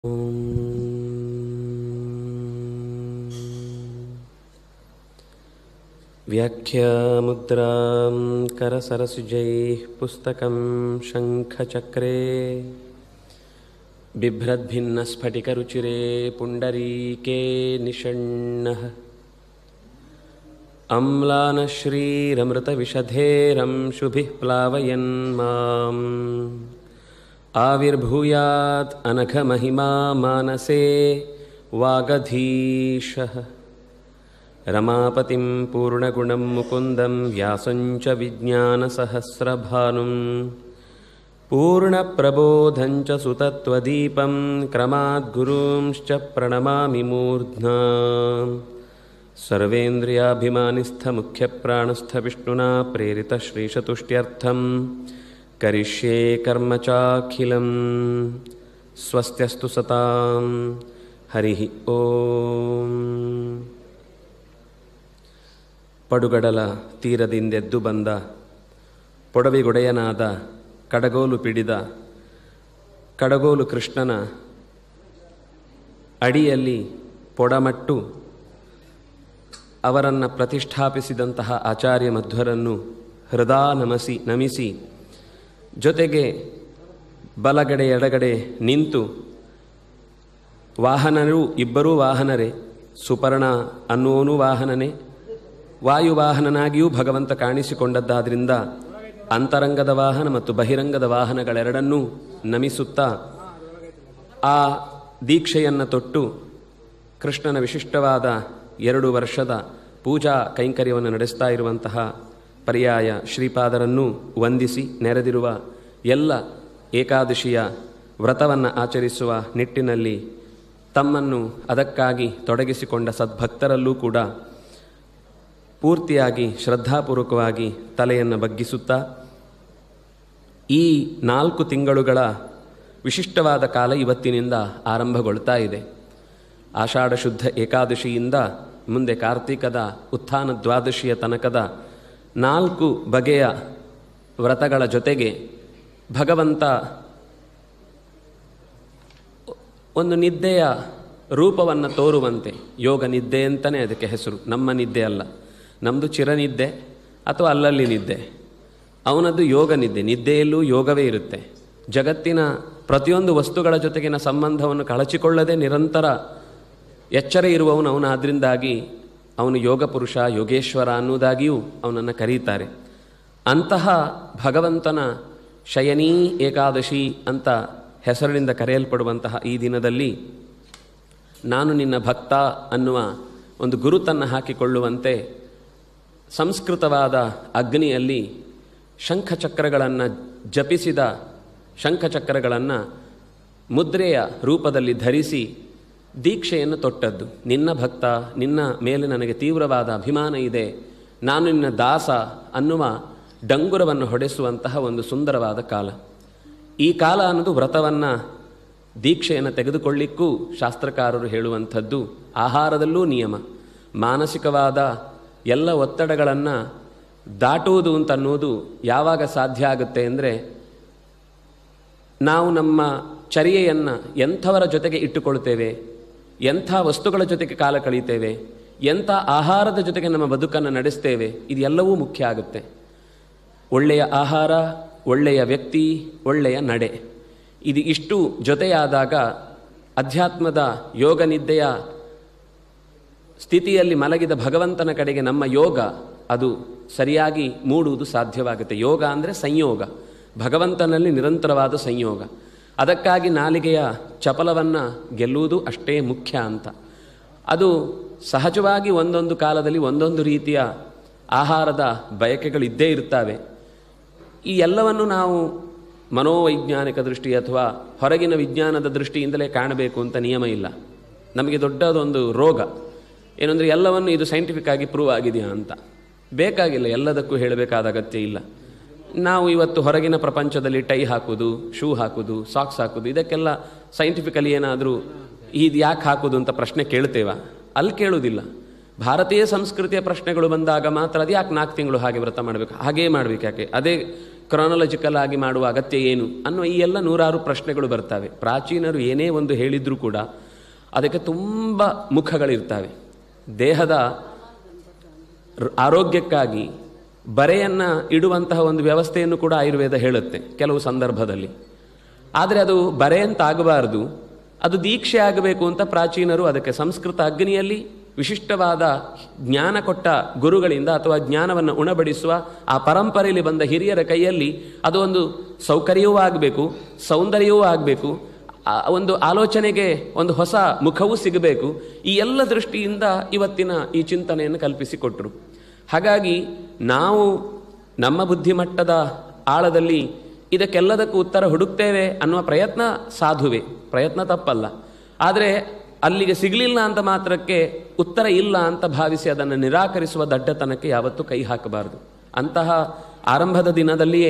व्याख्यामुद्रां करसरसुजैः पुस्तकं शङ्खचक्रे बिभ्रद्भिन्नस्फटिकरुचिरे पुण्डरीके निषण्णः अम्लानश्रीरमृतविषधेरंशुभिः प्लावयन् माम् आविर्भूयात् अनघमहिमा मानसे वागधीशः रमापतिं पूर्णगुणं मुकुन्दं व्यासं च विज्ञानसहस्रभानुं पूर्णप्रबोधं च सुतत्वदीपं क्रमाद्गुरूंश्च प्रणमामि मूर्ध्ना सर्वेन्द्रियाभिमानिस्थमुख्यप्राणस्थविष्णुना प्रेरितश्रीशतुष्ट्यर्थं करिष्ये कर्म चाखिलं स्वस्त्यस्तु सतां हरिः ಓಂ ಪಡುಗಡಲ ತೀರದಿಂದೆದ್ದು ಬಂದ ಪೊಡವಿಗೊಡೆಯನಾದ ಕಡಗೋಲು ಪಿಡಿದ ಕಡಗೋಲು ಕೃಷ್ಣನ ಅಡಿಯಲ್ಲಿ ಪೊಡಮಟ್ಟು ಅವರನ್ನು ಪ್ರತಿಷ್ಠಾಪಿಸಿದಂತಹ ಆಚಾರ್ಯ ಮಧ್ವರನ್ನು ಹೃದಾ ನಮಸಿ ನಮಿಸಿ ಜೊತೆಗೆ ಬಲಗಡೆ ಎಡಗಡೆ ನಿಂತು ವಾಹನರು ಇಬ್ಬರೂ ವಾಹನರೇ ಸುಪರ್ಣ ಅನ್ನುವನು ವಾಹನನೇ ವಾಯುವಾಹನನಾಗಿಯೂ ಭಗವಂತ ಕಾಣಿಸಿಕೊಂಡದ್ದಾದ್ರಿಂದ ಅಂತರಂಗದ ವಾಹನ ಮತ್ತು ಬಹಿರಂಗದ ವಾಹನಗಳೆರಡನ್ನೂ ನಮಿಸುತ್ತಾ ಆ ದೀಕ್ಷೆಯನ್ನು ತೊಟ್ಟು ಕೃಷ್ಣನ ವಿಶಿಷ್ಟವಾದ ಎರಡು ವರ್ಷದ ಪೂಜಾ ಕೈಂಕರ್ಯವನ್ನು ನಡೆಸ್ತಾ ಇರುವಂತಹ ಪರ್ಯಾಯ ಶ್ರೀಪಾದರನ್ನು ವಂದಿಸಿ ನೆರೆದಿರುವ ಎಲ್ಲ ಏಕಾದಶಿಯ ವ್ರತವನ್ನು ಆಚರಿಸುವ ನಿಟ್ಟಿನಲ್ಲಿ ತಮ್ಮನ್ನು ಅದಕ್ಕಾಗಿ ತೊಡಗಿಸಿಕೊಂಡ ಸದ್ಭಕ್ತರಲ್ಲೂ ಕೂಡ ಪೂರ್ತಿಯಾಗಿ ಶ್ರದ್ಧಾಪೂರ್ವಕವಾಗಿ ತಲೆಯನ್ನು ಬಗ್ಗಿಸುತ್ತಾ ಈ ನಾಲ್ಕು ತಿಂಗಳುಗಳ ವಿಶಿಷ್ಟವಾದ ಕಾಲ ಇವತ್ತಿನಿಂದ ಆರಂಭಗೊಳ್ತಾ ಇದೆ ಆಷಾಢ ಶುದ್ಧ ಏಕಾದಶಿಯಿಂದ ಮುಂದೆ ಕಾರ್ತಿಕದ ಉತ್ಥಾನ ದ್ವಾದಶಿಯ ತನಕದ ನಾಲ್ಕು ಬಗೆಯ ವ್ರತಗಳ ಜೊತೆಗೆ ಭಗವಂತ ಒಂದು ನಿದ್ದೆಯ ರೂಪವನ್ನು ತೋರುವಂತೆ ಯೋಗ ನಿದ್ದೆ ಅಂತಲೇ ಅದಕ್ಕೆ ಹೆಸರು ನಮ್ಮ ನಿದ್ದೆ ಅಲ್ಲ ನಮ್ಮದು ಚಿರನಿದ್ದೆ ಅಥವಾ ಅಲ್ಲಲ್ಲಿ ನಿದ್ದೆ ಅವನದ್ದು ಯೋಗ ನಿದ್ದೆ ನಿದ್ದೆಯಲ್ಲೂ ಯೋಗವೇ ಇರುತ್ತೆ ಜಗತ್ತಿನ ಪ್ರತಿಯೊಂದು ವಸ್ತುಗಳ ಜೊತೆಗಿನ ಸಂಬಂಧವನ್ನು ಕಳಚಿಕೊಳ್ಳದೆ ನಿರಂತರ ಎಚ್ಚರ ಇರುವವನು ಅವನು ಆದ್ದರಿಂದಾಗಿ ಅವನು ಯೋಗ ಪುರುಷ ಯೋಗೇಶ್ವರ ಅನ್ನುವುದಾಗಿಯೂ ಅವನನ್ನು ಕರೀತಾರೆ ಅಂತಹ ಭಗವಂತನ ಶಯನೀ ಏಕಾದಶಿ ಅಂತ ಹೆಸರಿನಿಂದ ಕರೆಯಲ್ಪಡುವಂತಹ ಈ ದಿನದಲ್ಲಿ ನಾನು ನಿನ್ನ ಭಕ್ತ ಅನ್ನುವ ಒಂದು ಗುರುತನ್ನು ಹಾಕಿಕೊಳ್ಳುವಂತೆ ಸಂಸ್ಕೃತವಾದ ಅಗ್ನಿಯಲ್ಲಿ ಶಂಖಚಕ್ರಗಳನ್ನು ಜಪಿಸಿದ ಶಂಖಚಕ್ರಗಳನ್ನು ಮುದ್ರೆಯ ರೂಪದಲ್ಲಿ ಧರಿಸಿ ದೀಕ್ಷೆಯನ್ನು ತೊಟ್ಟದ್ದು ನಿನ್ನ ಭಕ್ತ ನಿನ್ನ ಮೇಲೆ ನನಗೆ ತೀವ್ರವಾದ ಅಭಿಮಾನ ಇದೆ ನಾನು ನಿನ್ನ ದಾಸ ಅನ್ನುವ ಡಂಗುರವನ್ನು ಹೊಡೆಸುವಂತಹ ಒಂದು ಸುಂದರವಾದ ಕಾಲ ಈ ಕಾಲ ಅನ್ನೋದು ವ್ರತವನ್ನು ದೀಕ್ಷೆಯನ್ನು ತೆಗೆದುಕೊಳ್ಳಿಕ್ಕೂ ಶಾಸ್ತ್ರಕಾರರು ಹೇಳುವಂಥದ್ದು ಆಹಾರದಲ್ಲೂ ನಿಯಮ ಮಾನಸಿಕವಾದ ಎಲ್ಲ ಒತ್ತಡಗಳನ್ನು ದಾಟುವುದು ಅಂತ ಅನ್ನೋದು ಯಾವಾಗ ಸಾಧ್ಯ ಆಗುತ್ತೆ ಅಂದರೆ ನಾವು ನಮ್ಮ ಚರ್ಯೆಯನ್ನು ಎಂಥವರ ಜೊತೆಗೆ ಇಟ್ಟುಕೊಳ್ತೇವೆ ಎಂಥ ವಸ್ತುಗಳ ಜೊತೆಗೆ ಕಾಲ ಕಳೀತೇವೆ ಎಂಥ ಆಹಾರದ ಜೊತೆಗೆ ನಮ್ಮ ಬದುಕನ್ನು ನಡೆಸ್ತೇವೆ ಇದೆಲ್ಲವೂ ಮುಖ್ಯ ಆಗುತ್ತೆ ಒಳ್ಳೆಯ ಆಹಾರ ಒಳ್ಳೆಯ ವ್ಯಕ್ತಿ ಒಳ್ಳೆಯ ನಡೆ ಇದು ಇಷ್ಟು ಜೊತೆಯಾದಾಗ ಅಧ್ಯಾತ್ಮದ ಯೋಗ ನಿದ್ದೆಯ ಸ್ಥಿತಿಯಲ್ಲಿ ಮಲಗಿದ ಭಗವಂತನ ಕಡೆಗೆ ನಮ್ಮ ಯೋಗ ಅದು ಸರಿಯಾಗಿ ಮೂಡುವುದು ಸಾಧ್ಯವಾಗುತ್ತೆ ಯೋಗ ಅಂದರೆ ಸಂಯೋಗ ಭಗವಂತನಲ್ಲಿ ನಿರಂತರವಾದ ಸಂಯೋಗ ಅದಕ್ಕಾಗಿ ನಾಲಿಗೆಯ ಚಪಲವನ್ನು ಗೆಲ್ಲುವುದು ಅಷ್ಟೇ ಮುಖ್ಯ ಅಂತ ಅದು ಸಹಜವಾಗಿ ಒಂದೊಂದು ಕಾಲದಲ್ಲಿ ಒಂದೊಂದು ರೀತಿಯ ಆಹಾರದ ಬಯಕೆಗಳಿದ್ದೇ ಇರ್ತವೆ ಈ ಎಲ್ಲವನ್ನು ನಾವು ಮನೋವೈಜ್ಞಾನಿಕ ದೃಷ್ಟಿ ಅಥವಾ ಹೊರಗಿನ ವಿಜ್ಞಾನದ ದೃಷ್ಟಿಯಿಂದಲೇ ಕಾಣಬೇಕು ಅಂತ ನಿಯಮ ಇಲ್ಲ ನಮಗೆ ದೊಡ್ಡದೊಂದು ರೋಗ ಏನಂದರೆ ಎಲ್ಲವನ್ನು ಇದು ಸೈಂಟಿಫಿಕ್ ಆಗಿ ಪ್ರೂವ್ ಆಗಿದೆಯಾ ಅಂತ ಬೇಕಾಗಿಲ್ಲ ಎಲ್ಲದಕ್ಕೂ ಹೇಳಬೇಕಾದ ಅಗತ್ಯ ಇಲ್ಲ ನಾವು ಇವತ್ತು ಹೊರಗಿನ ಪ್ರಪಂಚದಲ್ಲಿ ಟೈ ಹಾಕೋದು ಶೂ ಹಾಕೋದು ಸಾಕ್ಸ್ ಹಾಕೋದು ಇದಕ್ಕೆಲ್ಲ ಸೈಂಟಿಫಿಕಲಿ ಏನಾದರೂ ಇದು ಯಾಕೆ ಹಾಕೋದು ಅಂತ ಪ್ರಶ್ನೆ ಕೇಳ್ತೇವ ಅಲ್ಲಿ ಕೇಳೋದಿಲ್ಲ ಭಾರತೀಯ ಸಂಸ್ಕೃತಿಯ ಪ್ರಶ್ನೆಗಳು ಬಂದಾಗ ಮಾತ್ರ ಅದು ಯಾಕೆ ನಾಲ್ಕು ತಿಂಗಳು ಹಾಗೆ ವ್ರತ ಮಾಡಬೇಕು ಹಾಗೇ ಮಾಡಬೇಕು ಯಾಕೆ ಅದೇ ಕ್ರಾನಲಾಜಿಕಲ್ ಆಗಿ ಮಾಡುವ ಅಗತ್ಯ ಏನು ಅನ್ನುವ ಈ ಎಲ್ಲ ನೂರಾರು ಪ್ರಶ್ನೆಗಳು ಬರ್ತವೆ ಪ್ರಾಚೀನರು ಏನೇ ಒಂದು ಹೇಳಿದರೂ ಕೂಡ ಅದಕ್ಕೆ ತುಂಬ ಮುಖಗಳಿರ್ತವೆ ದೇಹದ ರ- ಆರೋಗ್ಯಕ್ಕಾಗಿ ಬರೆಯನ್ನು ಇಡುವಂತಹ ಒಂದು ವ್ಯವಸ್ಥೆಯನ್ನು ಕೂಡ ಆಯುರ್ವೇದ ಹೇಳುತ್ತೆ ಕೆಲವು ಸಂದರ್ಭದಲ್ಲಿ ಆದರೆ ಅದು ಬರೆ ಅಂತ ಆಗಬಾರದು ಅದು ದೀಕ್ಷೆ ಆಗಬೇಕು ಅಂತ ಪ್ರಾಚೀನರು ಅದಕ್ಕೆ ಸಂಸ್ಕೃತ ಅಗ್ನಿಯಲ್ಲಿ ವಿಶಿಷ್ಟವಾದ ಜ್ಞಾನ ಕೊಟ್ಟ ಗುರುಗಳಿಂದ ಅಥವಾ ಜ್ಞಾನವನ್ನು ಉಣಬಡಿಸುವ ಆ ಪರಂಪರೆಯಲ್ಲಿ ಬಂದ ಹಿರಿಯರ ಕೈಯಲ್ಲಿ ಅದು ಒಂದು ಸೌಕರ್ಯವೂ ಆಗಬೇಕು ಸೌಂದರ್ಯವೂ ಆಗಬೇಕು ಆ ಒಂದು ಆಲೋಚನೆಗೆ ಒಂದು ಹೊಸ ಮುಖವೂ ಸಿಗಬೇಕು ಈ ಎಲ್ಲ ದೃಷ್ಟಿಯಿಂದ ಇವತ್ತಿನ ಈ ಚಿಂತನೆಯನ್ನು ಕಲ್ಪಿಸಿಕೊಟ್ರು ಹಾಗಾಗಿ ನಾವು ನಮ್ಮ ಬುದ್ಧಿಮಟ್ಟದ ಆಳದಲ್ಲಿ ಇದಕ್ಕೆಲ್ಲದಕ್ಕೂ ಉತ್ತರ ಹುಡುಕ್ತೇವೆ ಅನ್ನುವ ಪ್ರಯತ್ನ ಸಾಧುವೆ ಪ್ರಯತ್ನ ತಪ್ಪಲ್ಲ ಆದರೆ ಅಲ್ಲಿಗೆ ಸಿಗಲಿಲ್ಲ ಅಂತ ಮಾತ್ರಕ್ಕೆ ಉತ್ತರ ಇಲ್ಲ ಅಂತ ಭಾವಿಸಿ ಅದನ್ನು ನಿರಾಕರಿಸುವ ದಡ್ಡತನಕ್ಕೆ ಯಾವತ್ತೂ ಕೈ ಹಾಕಬಾರದು ಅಂತಹ ಆರಂಭದ ದಿನದಲ್ಲಿಯೇ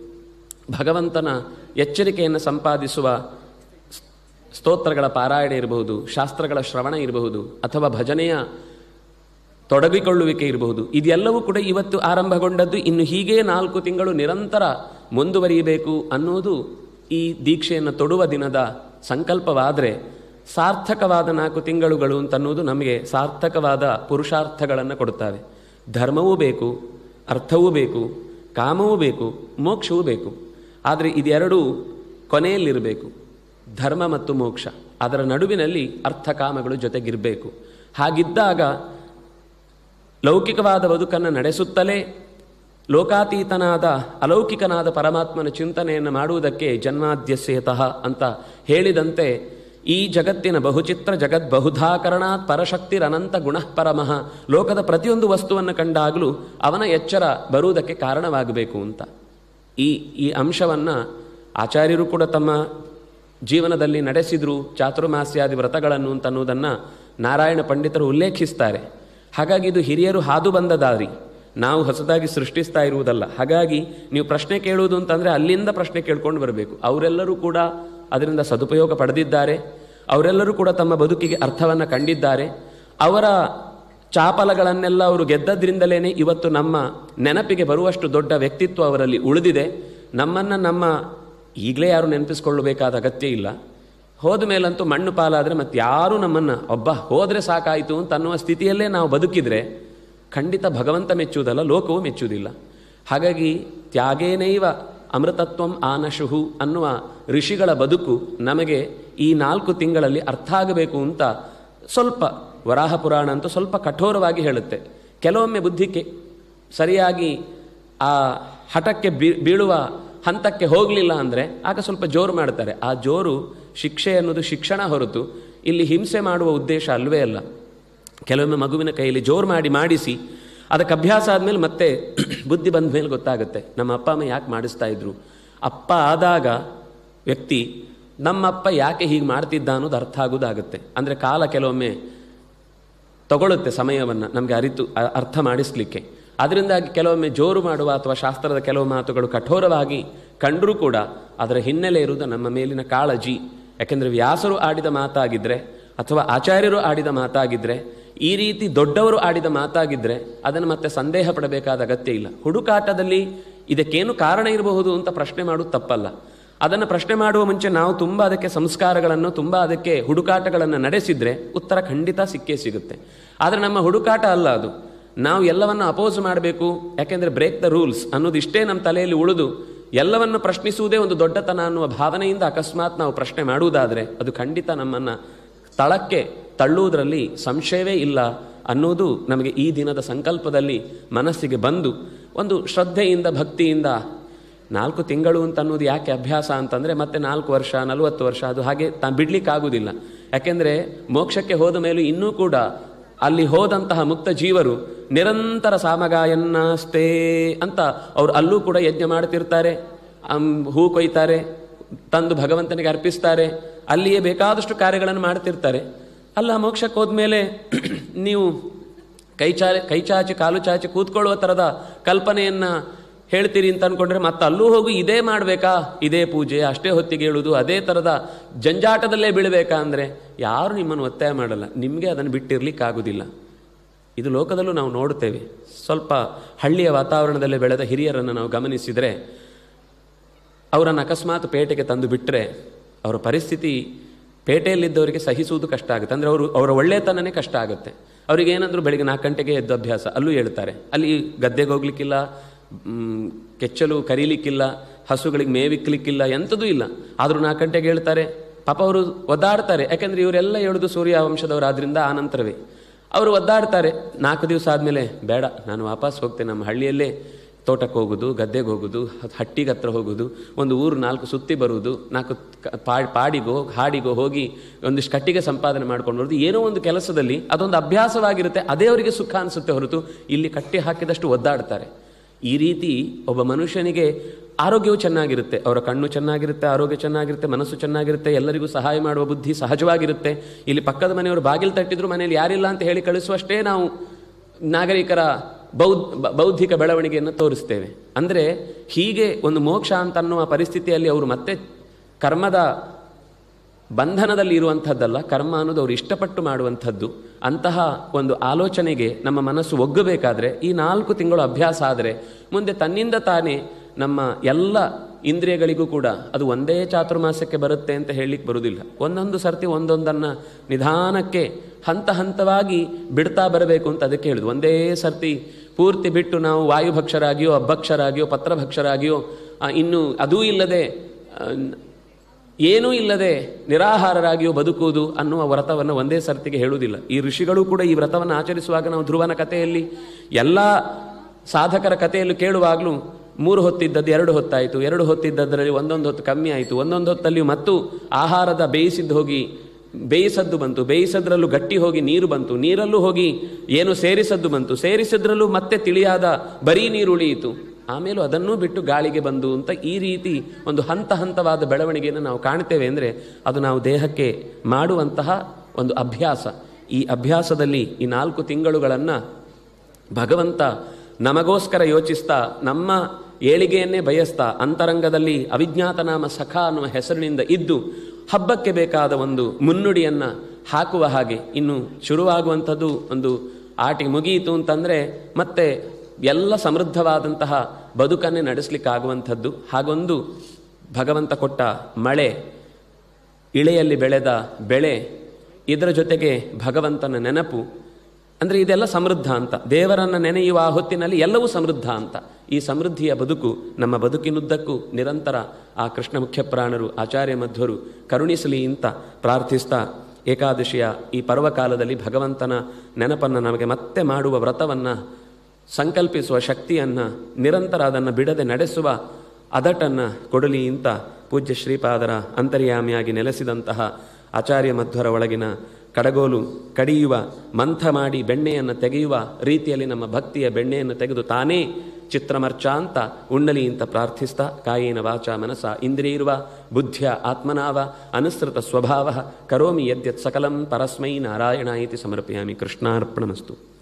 ಭಗವಂತನ ಎಚ್ಚರಿಕೆಯನ್ನು ಸಂಪಾದಿಸುವ ಸ್ತೋತ್ರಗಳ ಪಾರಾಯಣ ಇರಬಹುದು ಶಾಸ್ತ್ರಗಳ ಶ್ರವಣ ಇರಬಹುದು ಅಥವಾ ಭಜನೆಯ ತೊಡಗಿಕೊಳ್ಳುವಿಕೆ ಇರಬಹುದು ಇದೆಲ್ಲವೂ ಕೂಡ ಇವತ್ತು ಆರಂಭಗೊಂಡದ್ದು ಇನ್ನು ಹೀಗೆ ನಾಲ್ಕು ತಿಂಗಳು ನಿರಂತರ ಮುಂದುವರಿಯಬೇಕು ಅನ್ನುವುದು ಈ ದೀಕ್ಷೆಯನ್ನು ತೊಡುವ ದಿನದ ಸಂಕಲ್ಪವಾದರೆ ಸಾರ್ಥಕವಾದ ನಾಲ್ಕು ತಿಂಗಳುಗಳು ಅಂತನ್ನುವುದು ನಮಗೆ ಸಾರ್ಥಕವಾದ ಪುರುಷಾರ್ಥಗಳನ್ನು ಕೊಡುತ್ತವೆ ಧರ್ಮವೂ ಬೇಕು ಅರ್ಥವೂ ಬೇಕು ಕಾಮವೂ ಬೇಕು ಮೋಕ್ಷವೂ ಬೇಕು ಆದರೆ ಇದೆರಡೂ ಕೊನೆಯಲ್ಲಿರಬೇಕು ಧರ್ಮ ಮತ್ತು ಮೋಕ್ಷ ಅದರ ನಡುವಿನಲ್ಲಿ ಅರ್ಥ ಕಾಮಗಳು ಜೊತೆಗಿರಬೇಕು ಹಾಗಿದ್ದಾಗ ಲೌಕಿಕವಾದ ಬದುಕನ್ನು ನಡೆಸುತ್ತಲೇ ಲೋಕಾತೀತನಾದ ಅಲೌಕಿಕನಾದ ಪರಮಾತ್ಮನ ಚಿಂತನೆಯನ್ನು ಮಾಡುವುದಕ್ಕೆ ಜನ್ಮಾದ್ಯಸ್ಯತಃ ಅಂತ ಹೇಳಿದಂತೆ ಈ ಜಗತ್ತಿನ ಬಹುಚಿತ್ರ ಜಗತ್ ಬಹುಧಾಕರಣಾತ್ ಪರಶಕ್ತಿರನಂತ ಗುಣಃ ಪರಮಃ ಲೋಕದ ಪ್ರತಿಯೊಂದು ವಸ್ತುವನ್ನು ಕಂಡಾಗಲೂ ಅವನ ಎಚ್ಚರ ಬರುವುದಕ್ಕೆ ಕಾರಣವಾಗಬೇಕು ಅಂತ ಈ ಈ ಅಂಶವನ್ನು ಆಚಾರ್ಯರು ಕೂಡ ತಮ್ಮ ಜೀವನದಲ್ಲಿ ನಡೆಸಿದ್ರು ಚಾತುರ್ಮಾಸ್ಯಾದಿ ವ್ರತಗಳನ್ನು ಅಂತನ್ನುವುದನ್ನು ನಾರಾಯಣ ಪಂಡಿತರು ಉಲ್ಲೇಖಿಸ್ತಾರೆ ಹಾಗಾಗಿ ಇದು ಹಿರಿಯರು ಹಾದು ಬಂದ ದಾರಿ ನಾವು ಹೊಸದಾಗಿ ಸೃಷ್ಟಿಸ್ತಾ ಇರುವುದಲ್ಲ ಹಾಗಾಗಿ ನೀವು ಪ್ರಶ್ನೆ ಕೇಳುವುದು ಅಂತಂದರೆ ಅಲ್ಲಿಂದ ಪ್ರಶ್ನೆ ಕೇಳ್ಕೊಂಡು ಬರಬೇಕು ಅವರೆಲ್ಲರೂ ಕೂಡ ಅದರಿಂದ ಸದುಪಯೋಗ ಪಡೆದಿದ್ದಾರೆ ಅವರೆಲ್ಲರೂ ಕೂಡ ತಮ್ಮ ಬದುಕಿಗೆ ಅರ್ಥವನ್ನು ಕಂಡಿದ್ದಾರೆ ಅವರ ಚಾಪಲಗಳನ್ನೆಲ್ಲ ಅವರು ಗೆದ್ದದ್ರಿಂದಲೇ ಇವತ್ತು ನಮ್ಮ ನೆನಪಿಗೆ ಬರುವಷ್ಟು ದೊಡ್ಡ ವ್ಯಕ್ತಿತ್ವ ಅವರಲ್ಲಿ ಉಳಿದಿದೆ ನಮ್ಮನ್ನು ನಮ್ಮ ಈಗಲೇ ಯಾರು ನೆನಪಿಸ್ಕೊಳ್ಳಬೇಕಾದ ಅಗತ್ಯ ಇಲ್ಲ ಹೋದ ಮೇಲಂತೂ ಮಣ್ಣು ಪಾಲಾದರೆ ಮತ್ತೆ ಯಾರೂ ನಮ್ಮನ್ನು ಒಬ್ಬ ಹೋದರೆ ಸಾಕಾಯಿತು ಅಂತ ಅನ್ನುವ ಸ್ಥಿತಿಯಲ್ಲೇ ನಾವು ಬದುಕಿದರೆ ಖಂಡಿತ ಭಗವಂತ ಮೆಚ್ಚುವುದಲ್ಲ ಲೋಕವು ಮೆಚ್ಚುವುದಿಲ್ಲ ಹಾಗಾಗಿ ತ್ಯಾಗೇನೈವ ಅಮೃತತ್ವಂ ಆನಶುಹು ಅನ್ನುವ ಋಷಿಗಳ ಬದುಕು ನಮಗೆ ಈ ನಾಲ್ಕು ತಿಂಗಳಲ್ಲಿ ಅರ್ಥ ಆಗಬೇಕು ಅಂತ ಸ್ವಲ್ಪ ವರಾಹ ಪುರಾಣ ಅಂತೂ ಸ್ವಲ್ಪ ಕಠೋರವಾಗಿ ಹೇಳುತ್ತೆ ಕೆಲವೊಮ್ಮೆ ಬುದ್ಧಿಗೆ ಸರಿಯಾಗಿ ಆ ಹಠಕ್ಕೆ ಬೀ ಬೀಳುವ ಹಂತಕ್ಕೆ ಹೋಗಲಿಲ್ಲ ಅಂದರೆ ಆಗ ಸ್ವಲ್ಪ ಜೋರು ಮಾಡ್ತಾರೆ ಆ ಜೋರು ಶಿಕ್ಷೆ ಅನ್ನೋದು ಶಿಕ್ಷಣ ಹೊರತು ಇಲ್ಲಿ ಹಿಂಸೆ ಮಾಡುವ ಉದ್ದೇಶ ಅಲ್ವೇ ಅಲ್ಲ ಕೆಲವೊಮ್ಮೆ ಮಗುವಿನ ಕೈಯಲ್ಲಿ ಜೋರು ಮಾಡಿ ಮಾಡಿಸಿ ಅದಕ್ಕೆ ಅಭ್ಯಾಸ ಆದಮೇಲೆ ಮತ್ತೆ ಬುದ್ಧಿ ಬಂದ ಮೇಲೆ ಗೊತ್ತಾಗುತ್ತೆ ನಮ್ಮ ಅಪ್ಪ ಅಮ್ಮ ಯಾಕೆ ಮಾಡಿಸ್ತಾ ಇದ್ರು ಅಪ್ಪ ಆದಾಗ ವ್ಯಕ್ತಿ ನಮ್ಮಪ್ಪ ಯಾಕೆ ಹೀಗೆ ಮಾಡ್ತಿದ್ದ ಅನ್ನೋದು ಅರ್ಥ ಆಗೋದಾಗುತ್ತೆ ಅಂದರೆ ಕಾಲ ಕೆಲವೊಮ್ಮೆ ತಗೊಳ್ಳುತ್ತೆ ಸಮಯವನ್ನು ನಮಗೆ ಅರಿತು ಅ- ಅರ್ಥ ಮಾಡಿಸ್ಲಿಕ್ಕೆ ಅದರಿಂದಾಗಿ ಕೆಲವೊಮ್ಮೆ ಜೋರು ಮಾಡುವ ಅಥವಾ ಶಾಸ್ತ್ರದ ಕೆಲವು ಮಾತುಗಳು ಕಠೋರವಾಗಿ ಕಂಡರೂ ಕೂಡ ಅದರ ಹಿನ್ನೆಲೆ ಇರುವುದು ನಮ್ಮ ಮೇಲಿನ ಕಾಳಜಿ ಯಾಕೆಂದರೆ ವ್ಯಾಸರು ಆಡಿದ ಮಾತಾಗಿದ್ದರೆ ಅಥವಾ ಆಚಾರ್ಯರು ಆಡಿದ ಮಾತಾಗಿದ್ದರೆ ಈ ರೀತಿ ದೊಡ್ಡವರು ಆಡಿದ ಮಾತಾಗಿದ್ದರೆ ಅದನ್ನು ಮತ್ತೆ ಸಂದೇಹ ಪಡಬೇಕಾದ ಅಗತ್ಯ ಇಲ್ಲ ಹುಡುಕಾಟದಲ್ಲಿ ಇದಕ್ಕೇನು ಕಾರಣ ಇರಬಹುದು ಅಂತ ಪ್ರಶ್ನೆ ಮಾಡೋದು ತಪ್ಪಲ್ಲ ಅದನ್ನು ಪ್ರಶ್ನೆ ಮಾಡುವ ಮುಂಚೆ ನಾವು ತುಂಬ ಅದಕ್ಕೆ ಸಂಸ್ಕಾರಗಳನ್ನು ತುಂಬ ಅದಕ್ಕೆ ಹುಡುಕಾಟಗಳನ್ನು ನಡೆಸಿದರೆ ಉತ್ತರ ಖಂಡಿತ ಸಿಕ್ಕೇ ಸಿಗುತ್ತೆ ಆದರೆ ನಮ್ಮ ಹುಡುಕಾಟ ಅಲ್ಲ ಅದು ನಾವು ಎಲ್ಲವನ್ನು ಅಪೋಸ್ ಮಾಡಬೇಕು ಯಾಕೆಂದರೆ ಬ್ರೇಕ್ ದ ರೂಲ್ಸ್ ಅನ್ನೋದು ಇಷ್ಟೇ ನಮ್ಮ ತಲೆಯಲ್ಲಿ ಉಳಿದು ಎಲ್ಲವನ್ನು ಪ್ರಶ್ನಿಸುವುದೇ ಒಂದು ದೊಡ್ಡತನ ಅನ್ನುವ ಭಾವನೆಯಿಂದ ಅಕಸ್ಮಾತ್ ನಾವು ಪ್ರಶ್ನೆ ಮಾಡುವುದಾದರೆ ಅದು ಖಂಡಿತ ನಮ್ಮನ್ನು ತಳಕ್ಕೆ ತಳ್ಳುವುದರಲ್ಲಿ ಸಂಶಯವೇ ಇಲ್ಲ ಅನ್ನುವುದು ನಮಗೆ ಈ ದಿನದ ಸಂಕಲ್ಪದಲ್ಲಿ ಮನಸ್ಸಿಗೆ ಬಂದು ಒಂದು ಶ್ರದ್ಧೆಯಿಂದ ಭಕ್ತಿಯಿಂದ ನಾಲ್ಕು ತಿಂಗಳು ಅಂತ ಅನ್ನೋದು ಯಾಕೆ ಅಭ್ಯಾಸ ಅಂತಂದರೆ ಮತ್ತೆ ನಾಲ್ಕು ವರ್ಷ ನಲವತ್ತು ವರ್ಷ ಅದು ಹಾಗೆ ತಾ ಬಿಡ್ಲಿಕ್ಕಾಗುವುದಿಲ್ಲ ಯಾಕೆಂದರೆ ಮೋಕ್ಷಕ್ಕೆ ಹೋದ ಮೇಲೂ ಇನ್ನೂ ಕೂಡ ಅಲ್ಲಿ ಹೋದಂತಹ ಮುಕ್ತ ಜೀವರು ನಿರಂತರ ಸಾಮಗಾಯನ್ನಾಸ್ತೆ ಅಂತ ಅವರು ಅಲ್ಲೂ ಕೂಡ ಯಜ್ಞ ಮಾಡ್ತಿರ್ತಾರೆ ಅಮ್, ಹೂ ಕೊಯ್ತಾರೆ ತಂದು ಭಗವಂತನಿಗೆ ಅರ್ಪಿಸ್ತಾರೆ ಅಲ್ಲಿಯೇ ಬೇಕಾದಷ್ಟು ಕಾರ್ಯಗಳನ್ನು ಮಾಡ್ತಿರ್ತಾರೆ ಅಲ್ಲ ಮೋಕ್ಷಕ್ಕೆ ಹೋದ್ಮೇಲೆ ನೀವು ಕೈ ಚಾ ಕೈ ಚಾಚಿ ಕಾಲು ಚಾಚಿ ಕೂತ್ಕೊಳ್ಳುವ ಥರದ ಕಲ್ಪನೆಯನ್ನು ಹೇಳ್ತೀರಿ ಅಂತ ಅನ್ಕೊಂಡ್ರೆ ಮತ್ತೆ ಅಲ್ಲೂ ಹೋಗಿ ಇದೇ ಮಾಡಬೇಕಾ ಇದೇ ಪೂಜೆ ಅಷ್ಟೇ ಹೊತ್ತಿಗೆ ಹೇಳುವುದು ಅದೇ ಥರದ ಜಂಜಾಟದಲ್ಲೇ ಬೀಳಬೇಕಾ ಅಂದರೆ ಯಾರು ನಿಮ್ಮನ್ನು ಒತ್ತಾಯ ಮಾಡಲ್ಲ ನಿಮಗೆ ಅದನ್ನು ಬಿಟ್ಟಿರ್ಲಿಕ್ಕಾಗೋದಿಲ್ಲ ಇದು ಲೋಕದಲ್ಲೂ ನಾವು ನೋಡುತ್ತೇವೆ ಸ್ವಲ್ಪ ಹಳ್ಳಿಯ ವಾತಾವರಣದಲ್ಲಿ ಬೆಳೆದ ಹಿರಿಯರನ್ನು ನಾವು ಗಮನಿಸಿದರೆ ಅವರನ್ನು ಅಕಸ್ಮಾತ್ ಪೇಟೆಗೆ ತಂದು ಬಿಟ್ಟರೆ ಅವರ ಪರಿಸ್ಥಿತಿ ಪೇಟೆಯಲ್ಲಿದ್ದವರಿಗೆ ಸಹಿಸುವುದು ಕಷ್ಟ ಆಗುತ್ತೆ ಅಂದರೆ ಅವರು ಅವರ ಒಳ್ಳೆತನನೇ ಕಷ್ಟ ಆಗುತ್ತೆ ಅವರಿಗೆ ಏನಾದರೂ ಬೆಳಿಗ್ಗೆ ನಾಲ್ಕು ಗಂಟೆಗೆ ಎದ್ದು ಅಭ್ಯಾಸ ಅಲ್ಲೂ ಹೇಳ್ತಾರೆ ಅಲ್ಲಿ ಗದ್ದೆಗೆ ಹೋಗ್ಲಿಕ್ಕಿಲ್ಲ ಮ್, ಕೆಚ್ಚಲು ಕರೀಲಿಕ್ಕಿಲ್ಲ ಹಸುಗಳಿಗೆ ಮೇವಿಕ್ಲಿಕ್ಕಿಲ್ಲ ಎಂಥದೂ ಇಲ್ಲ ಆದರೂ ನಾಲ್ಕು ಗಂಟೆಗೆ ಹೇಳ್ತಾರೆ ಪಾಪ ಅವರು ಒದ್ದಾಡ್ತಾರೆ ಯಾಕಂದ್ರೆ ಇವರೆಲ್ಲ ಹೇಳುದು ಸೂರ್ಯ ವಂಶದವರಾದ್ರಿಂದ ಆ ನಂತರವೇ ಅವರು ಒದ್ದಾಡ್ತಾರೆ ನಾಲ್ಕು ದಿವಸ ಆದಮೇಲೆ ಬೇಡ ನಾನು ವಾಪಸ್ ಹೋಗ್ತೇನೆ ನಮ್ಮ ಹಳ್ಳಿಯಲ್ಲೇ ತೋಟಕ್ಕೆ ಹೋಗೋದು ಗದ್ದೆಗೆ ಹೋಗೋದು ಹಟ್ಟಿಗೆ ಹತ್ರ ಹೋಗೋದು ಒಂದು ಊರು ನಾಲ್ಕು ಸುತ್ತಿ ಬರುವುದು ನಾಲ್ಕು ಕ- ಪಾ- ಪಾಡಿಗೋ ಹಾಡಿಗೋ ಹೋಗಿ ಒಂದಿಷ್ಟು ಕಟ್ಟಿಗೆ ಸಂಪಾದನೆ ಮಾಡ್ಕೊಂಡು ಬರೋದು ಏನೋ ಒಂದು ಕೆಲಸದಲ್ಲಿ ಅದೊಂದು ಅಭ್ಯಾಸವಾಗಿರುತ್ತೆ ಅದೇ ಅವರಿಗೆ ಸುಖ ಅನಿಸುತ್ತೆ ಹೊರತು ಇಲ್ಲಿ ಕಟ್ಟಿ ಹಾಕಿದಷ್ಟು ಒದ್ದಾಡ್ತಾರೆ ಈ ರೀತಿ ಒಬ್ಬ ಮನುಷ್ಯನಿಗೆ ಆರೋಗ್ಯವು ಚೆನ್ನಾಗಿರುತ್ತೆ ಅವರ ಕಣ್ಣು ಚೆನ್ನಾಗಿರುತ್ತೆ ಆರೋಗ್ಯ ಚೆನ್ನಾಗಿರುತ್ತೆ ಮನಸ್ಸು ಚೆನ್ನಾಗಿರುತ್ತೆ ಎಲ್ಲರಿಗೂ ಸಹಾಯ ಮಾಡುವ ಬುದ್ಧಿ ಸಹಜವಾಗಿರುತ್ತೆ ಇಲ್ಲಿ ಪಕ್ಕದ ಮನೆಯವರು ಬಾಗಿಲು ತಟ್ಟಿದ್ರು ಮನೆಯಲ್ಲಿ ಯಾರಿಲ್ಲ ಅಂತ ಹೇಳಿ ಕಳಿಸುವಷ್ಟೇ ನಾವು ನಾಗರಿಕರ ಬೌದ್ಧ ಬ- ಬೌದ್ಧಿಕ ಬೆಳವಣಿಗೆಯನ್ನು ತೋರಿಸ್ತೇವೆ ಅಂದರೆ ಹೀಗೆ ಒಂದು ಮೋಕ್ಷ ಅಂತ ಅನ್ನುವ ಪರಿಸ್ಥಿತಿಯಲ್ಲಿ ಅವರು ಮತ್ತೆ ಕರ್ಮದ ಬಂಧನದಲ್ಲಿ ಇರುವಂಥದ್ದಲ್ಲ ಕರ್ಮ ಅನ್ನೋದು ಅವರು ಇಷ್ಟಪಟ್ಟು ಮಾಡುವಂಥದ್ದು ಅಂತಹ ಒಂದು ಆಲೋಚನೆಗೆ ನಮ್ಮ ಮನಸ್ಸು ಒಗ್ಗಬೇಕಾದ್ರೆ ಈ ನಾಲ್ಕು ತಿಂಗಳು ಅಭ್ಯಾಸ ಆದರೆ ಮುಂದೆ ತನ್ನಿಂದ ತಾನೇ ನಮ್ಮ ಎಲ್ಲ ಇಂದ್ರಿಯಗಳಿಗೂ ಕೂಡ ಅದು ಒಂದೇ ಚಾತುರ್ಮಾಸಕ್ಕೆ ಬರುತ್ತೆ ಅಂತ ಹೇಳಲಿಕ್ಕೆ ಬರುವುದಿಲ್ಲ ಒಂದೊಂದು ಸರ್ತಿ ಒಂದೊಂದನ್ನು ನಿಧಾನಕ್ಕೆ ಹಂತ ಹಂತವಾಗಿ ಬಿಡ್ತಾ ಬರಬೇಕು ಅಂತ ಅದಕ್ಕೆ ಹೇಳುದು ಒಂದೇ ಸರ್ತಿ ಪೂರ್ತಿ ಬಿಟ್ಟು ನಾವು ವಾಯುಭಕ್ಷರಾಗಿಯೋ ಅಭಕ್ಷರಾಗಿಯೋ ಪತ್ರಭಕ್ಷರಾಗಿಯೋ ಆ, ಇನ್ನು ಅದೂ ಇಲ್ಲದೆ ಆ, ಏನೂ ಇಲ್ಲದೆ ನಿರಾಹಾರರಾಗಿಯೋ ಬದುಕುವುದು ಅನ್ನುವ ವ್ರತವನ್ನು ಒಂದೇ ಸರ್ತಿಗೆ ಹೇಳುವುದಿಲ್ಲ ಈ ಋಷಿಗಳು ಕೂಡ ಈ ವ್ರತವನ್ನು ಆಚರಿಸುವಾಗ ನಾವು ಧ್ರುವನ ಕಥೆಯಲ್ಲಿ ಎಲ್ಲ ಸಾಧಕರ ಕಥೆಯಲ್ಲಿ ಕೇಳುವಾಗಲೂ ಮೂರು ಹೊತ್ತಿದ್ದದ್ದು ಎರಡು ಹೊತ್ತಾಯಿತು ಎರಡು ಹೊತ್ತಿದ್ದದರಲ್ಲಿ ಒಂದೊಂದು ಹೊತ್ತು ಕಮ್ಮಿ ಆಯಿತು ಒಂದೊಂದು ಹೊತ್ತಲ್ಲಿ ಮತ್ತು ಆಹಾರದ ಬೇಯಿಸಿದ್ದು ಹೋಗಿ ಬೇಯಿಸದ್ದು ಬಂತು ಬೇಯಿಸದ್ರಲ್ಲೂ ಗಟ್ಟಿ ಹೋಗಿ ನೀರು ಬಂತು ನೀರಲ್ಲೂ ಹೋಗಿ ಏನು ಸೇರಿಸದ್ದು ಬಂತು ಸೇರಿಸಿದ್ರಲ್ಲೂ ಮತ್ತೆ ತಿಳಿಯಾದ ಬರೀ ನೀರು ಉಳಿಯಿತು ಆಮೇಲೂ ಅದನ್ನೂ ಬಿಟ್ಟು ಗಾಳಿಗೆ ಬಂದು ಅಂತ ಈ ರೀತಿ ಒಂದು ಹಂತ ಹಂತವಾದ ಬೆಳವಣಿಗೆಯನ್ನು ನಾವು ಕಾಣ್ತೇವೆ ಅಂದರೆ ಅದು ನಾವು ದೇಹಕ್ಕೆ ಮಾಡುವಂತಹ ಒಂದು ಅಭ್ಯಾಸ ಈ ಅಭ್ಯಾಸದಲ್ಲಿ ಈ ನಾಲ್ಕು ತಿಂಗಳುಗಳನ್ನು ಭಗವಂತ ನಮಗೋಸ್ಕರ ಯೋಚಿಸ್ತಾ ನಮ್ಮ ಏಳಿಗೆಯನ್ನೇ ಬಯಸ್ತಾ ಅಂತರಂಗದಲ್ಲಿ ಅವಿಜ್ಞಾತ ನಾಮ ಸಖ ಅನ್ನುವ ಹೆಸರಿನಿಂದ ಇದ್ದು ಹಬ್ಬಕ್ಕೆ ಬೇಕಾದ ಒಂದು ಮುನ್ನುಡಿಯನ್ನ ಹಾಕುವ ಹಾಗೆ ಇನ್ನು ಶುರುವಾಗುವಂಥದ್ದು ಒಂದು ಆಟಿ ಮುಗಿಯಿತು ಅಂತಂದರೆ ಮತ್ತೆ ಎಲ್ಲ ಸಮೃದ್ಧವಾದಂತಹ ಬದುಕನ್ನೇ ನಡೆಸಲಿಕ್ಕಾಗುವಂಥದ್ದು ಹಾಗೊಂದು ಭಗವಂತ ಕೊಟ್ಟ ಮಳೆ ಇಳೆಯಲ್ಲಿ ಬೆಳೆದ ಬೆಳೆ ಇದರ ಜೊತೆಗೆ ಭಗವಂತನ ನೆನಪು ಅಂದರೆ ಇದೆಲ್ಲ ಸಮೃದ್ಧ ಅಂತ ದೇವರನ್ನು ನೆನೆಯುವ ಆ ಹೊತ್ತಿನಲ್ಲಿ ಎಲ್ಲವೂ ಸಮೃದ್ಧ ಅಂತ ಈ ಸಮೃದ್ಧಿಯ ಬದುಕು ನಮ್ಮ ಬದುಕಿನುದ್ದಕ್ಕೂ ನಿರಂತರ ಆ ಕೃಷ್ಣ ಮುಖ್ಯಪ್ರಾಣರು ಆಚಾರ್ಯ ಮಧ್ವರು ಕರುಣಿಸಲಿ ಅಂತ ಪ್ರಾರ್ಥಿಸ್ತಾ ಏಕಾದಶಿಯ ಈ ಪರ್ವಕಾಲದಲ್ಲಿ ಭಗವಂತನ ನೆನಪನ್ನು ನಮಗೆ ಮತ್ತೆ ಮಾಡುವ ವ್ರತವನ್ನು ಸಂಕಲ್ಪಿಸುವ ಶಕ್ತಿಯನ್ನು ನಿರಂತರ ಅದನ್ನು ಬಿಡದೆ ನಡೆಸುವ ಅದಟನ್ನು ಕೊಡಲಿ ಅಂತ ಪೂಜ್ಯ ಶ್ರೀಪಾದರ ಅಂತರ್ಯಾಮಿಯಾಗಿ ನೆಲೆಸಿದಂತಹ ಆಚಾರ್ಯ ಮಧ್ವರ ಒಳಗಿನ ಕಡಗೋಲು ಕಡಿಯುವ ಮಂಥ ಮಾಡಿ ಬೆಣ್ಣೆಯನ್ನು ತೆಗೆಯುವ ರೀತಿಯಲ್ಲಿ ನಮ್ಮ ಭಕ್ತಿಯ ಬೆಣ್ಣೆಯನ್ನು ತೆಗೆದು ತಾನೇ ಚಿತ್ರಮರ್ಚ ಅಂತ ಉಣ್ಣಲಿ ಅಂತ ಪ್ರಾರ್ಥಿಸ್ತಾ ಕಾಯೇನ ವಾಚ ಮನಸ ಇಂದ್ರಿಯಿರುವ ಬುದ್ಧ್ಯ ಆತ್ಮನಾವ ಅನುಸೃತ ಸ್ವಭಾವ ಕರೋಮಿ ಯದ್ಯತ್ ಸಕಲಂ ಪರಸ್ಮೈ ನಾರಾಯಣ ಇತಿ ಸಮರ್ಪಯಾಮಿ ಕೃಷ್ಣಾರ್ಪಣಮಸ್ತು